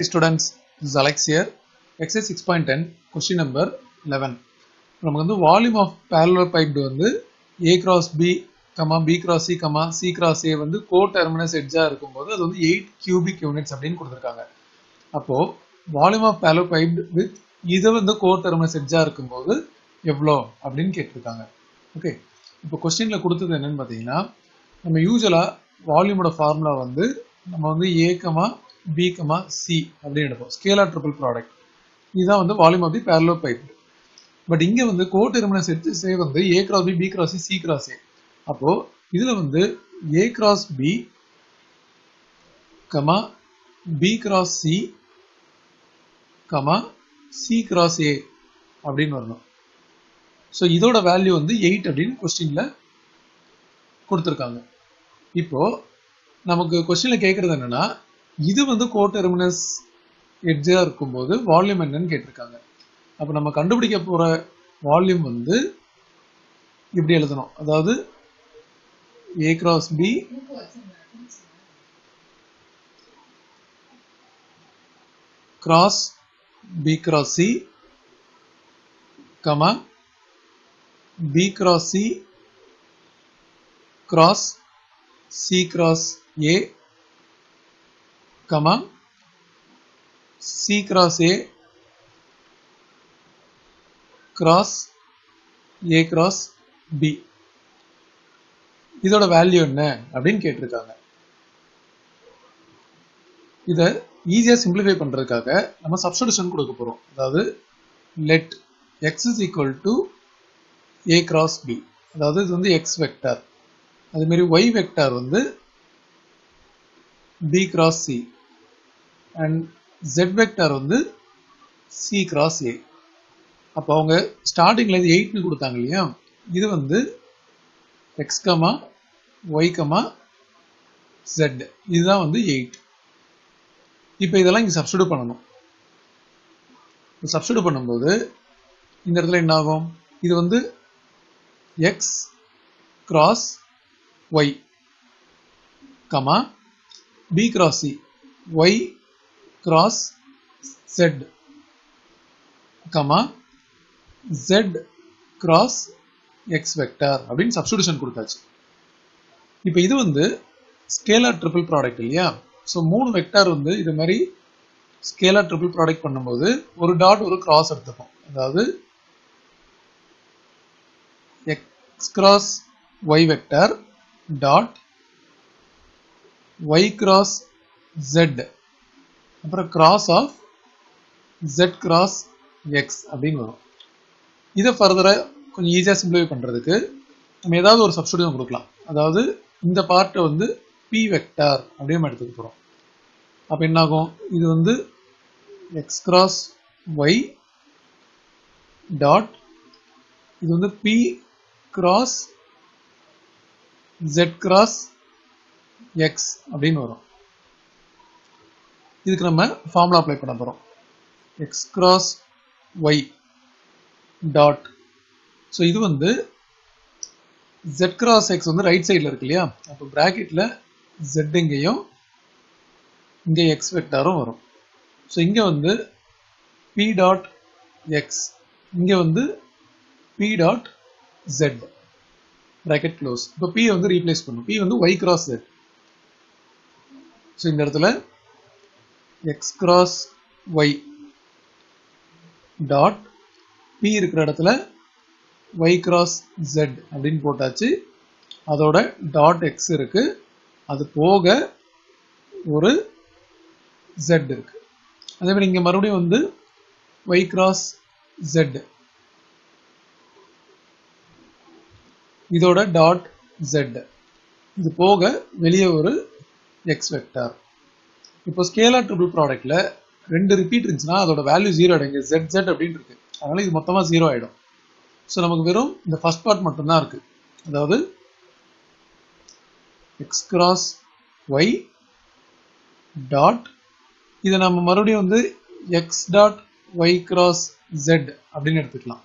students this is Alex here exercise 6.10 question number 11 நமக்கு வந்து volume of parallel piped வந்து a cross b comma b cross c comma c cross a வந்து கோ terminus எட்ஜா இருக்கும்போது அது வந்து 8 cubic units அப்படின்னு கொடுத்துருக்காங்க அப்போ volume of parallel piped with இது வந்து கோ டெர்மினஸ் எட்ஜா இருக்கும்போது எவ்வளோ அப்படின்னு கேட்டிருக்காங்க ஓகே இப்போ கொஸ்டின்ல கொடுத்தது என்னன்னு பார்த்தீங்கன்னா நம்ம யூஸ்வலா வால்யூமோட ஃபார்முலா வந்து நம்ம வந்து A comma B comma C அப்படின்னு எடுப்போம் ஸ்கேலா ட்ரிபிள் ப்ராடக்ட் இதுதான் வந்து volume of the parallelepiped but இங்க வந்து கோ டெர்மினஸ் எடுத்து வந்து A cross B B cross C cross A அப்போ இதுல வந்து A cross B comma B cross C comma C cross A அப்படின்னு வரணும் ஸோ இதோட வேல்யூ வந்து எயிட் அப்படின்னு கொஸ்டின்ல கொடுத்துருக்காங்க இப்போ நமக்கு கொஸ்டின்ல கேட்கறது என்னன்னா இது வந்து கோ டெர்மினஸ் எட்ஜா இருக்கும்போது வால்யூம் என்னன்னு கேட்டிருக்காங்க அப்போ நம்ம கண்டுபிடிக்க போற வால்யூம் வந்து இப்படி எழுதணும் அதாவது A cross B cross B cross C comma B cross C cross C cross A comma C cross A cross A cross B இதோட வேல்யூ என்ன அப்படின்னு கேட்டிருக்காங்க இதை ஈஸியாக சிம்பிளிஃபை பண்ணுறதுக்காக நம்ம சப்ஸ்டியூஷன் கொடுக்க போகிறோம் அதாவது let X is equal to A cross B அதாவது இது வந்து எக்ஸ் வெக்டார் அதேமாரி ஒய் வெக்டார் வந்து B cross C and Z vector வந்து சி கிராஸ் ஏ அப்போ அவங்க ஸ்டார்டிங்ல இது எயிட்னு கொடுத்தாங்க இல்லையா இது வந்து X comma Y comma Z இதுதான் வந்து எயிட் இப்போ இதெல்லாம் இங்கே சப்ஸ்டியூட் பண்ணணும் சப்ஸ்டியூட் பண்ணும்போது இந்த இடத்துல என்ன ஆகும் இது வந்து X cross Y comma B cross C Y cross Z comma Z cross X vector அப்படின்னு சப்ஸ்டியூஷன் கொடுத்தாச்சு இப்போ இது வந்து ஸ்கேலார் ட்ரிபிள் ப்ராடக்ட் இல்லையா ஸோ மூணு வெக்டார் வந்து இது மாதிரி ஸ்கேலார் ட்ரிபிள் ப்ராடக்ட் பண்ணும்போது ஒரு டாட் ஒரு கிராஸ் எடுத்துப்போம் அதாவது X cross Y vector dot Y cross Z அப்புறம் cross of Z cross X அப்படின்னு வரும் இதை ஃபர்தராக கொஞ்சம் ஈஸியாக சிம்பிளிஃபை பண்ணுறதுக்கு நம்ம ஏதாவது ஒரு சப்ஸ்டியூஷன் கொடுக்கலாம் அதாவது இந்த பார்ட்டை வந்து பி வெக்டார் அப்படின்னு நம்ம எடுத்துக்க போகிறோம் அப்போ என்னாகும் இது வந்து எக்ஸ் கிராஸ் ஒய் டாட் இது வந்து B cross Z cross X அப்படின்னு வரும் இதுக்கு நம்ம ஃபார்முலா அப்ளை பண்ண போகிறோம் X cross Y dot so இது வந்து ஜெட் கிராஸ் எக்ஸ் வந்து ரைட் சைடில் இருக்கு இல்லையா அப்போ ப்ராக்கெட்டில் ஜெட் இங்கேயும் இங்கே எக்ஸ் வெக்டாரும் வரும் ஸோ இங்கே வந்து பி டாட் எக்ஸ் இங்கே வந்து B dot Z bracket close இப்போ பி வந்து ரீப்ளேஸ் பண்ணும் பி வந்து ஒய் கிராஸ் ஜெட் ஸோ இந்த இடத்துல X cross Y dot B இருக்கிற இடத்துல ஒய் கிராஸ் ஜெட் அப்படின்னு போட்டாச்சு அதோட டாட் எக்ஸ் இருக்கு அது போக ஒரு ஜெட் இருக்கு அதே மாதிரி இங்க மறுபடியும் வந்து ஒய் கிராஸ் ஜெட் இதோட டாட் ஜெட் இது போக வெளியே ஒரு எக்ஸ் வெக்டார் இப்போ ஸ்கேலார் ட்ரிபிள் ப்ராடக்ட்ல ரெண்டு ரிப்பீட் இருந்துச்சுன்னா அதோட வேல்யூ ஜீரோ ஆயிடும் இங்க ஜெட் ஜெட் அப்படின்னு இருக்கு அதனால இது மொத்தமா ஜீரோ ஆயிடும் ஸோ நமக்கு வெறும் இந்த ஃபர்ஸ்ட் பார்ட் மட்டும்தான் இருக்கு அதாவது எக்ஸ் கிராஸ் ஒய் டாட் இதை நம்ம மறுபடியும் வந்து X dot Y cross Z அப்படின்னு எடுத்துக்கலாம்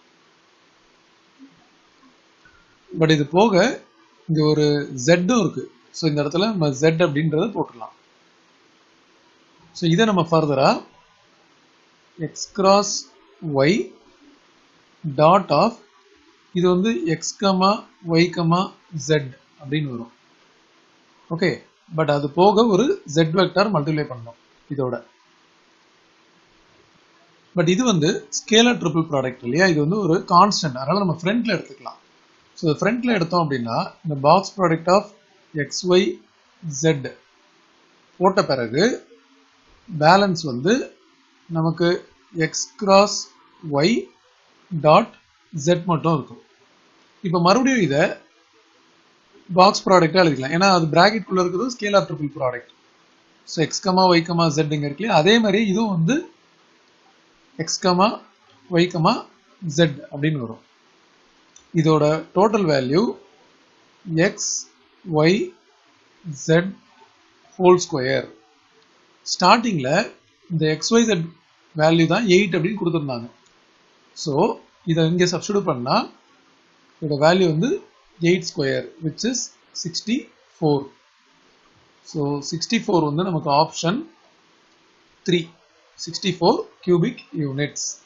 பட் இது போக இங்க ஒரு ஜெட்டும் இருக்கு ஸோ இந்த இடத்துல நம்ம ஜெட் அப்படின்றத போட்டுடலாம் ஸோ இதை நம்ம ஃபர்தரா X cross Y dot of இது வந்து X comma Y comma Z அப்படின்னு வரும் ஓகே பட் அது போக ஒரு ஜெட் வெக்டார் மல்டிப்ளை பண்ணோம் இதோட பட் இது வந்து ஸ்கேலர் ட்ரிபிள் ப்ராடக்ட் இல்லையா இது வந்து ஒரு கான்ஸ்டன்ட் அதனால நம்ம ஃப்ரண்ட்ல எடுத்துக்கலாம் ஸோ ஃப்ரண்ட்ல எடுத்தோம் அப்படின்னா இந்த box product of X Y Z போட்ட பிறகு பேலன்ஸ் வந்து நமக்கு X cross Y dot Z மட்டும் இருக்கும் இப்போ மறுபடியும் இதை பாக்ஸ் ப்ராடக்டாக எழுதிக்கலாம் ஏன்னா அது பிராக்கெட் குள்ள இருக்கிறது scalar triple product so X comma Y comma ஜெட்டுங்க இருக்கு அதே மாதிரி இதுவும் வந்து X comma Y comma Z அப்படின்னு வரும் இதோட total value X Y Z whole square ஸ்டார்டிங்கில் இந்த எக்ஸ்ஒய் ஜெட் வேல்யூ தான் எயிட் அப்படின்னு கொடுத்துருந்தாங்க ஸோ இதை இங்கே சப்ஸ்டியூட் பண்ணால் இதோட வேல்யூ வந்து eight square which is sixty four so sixty four வந்து நமக்கு option three sixty four cubic units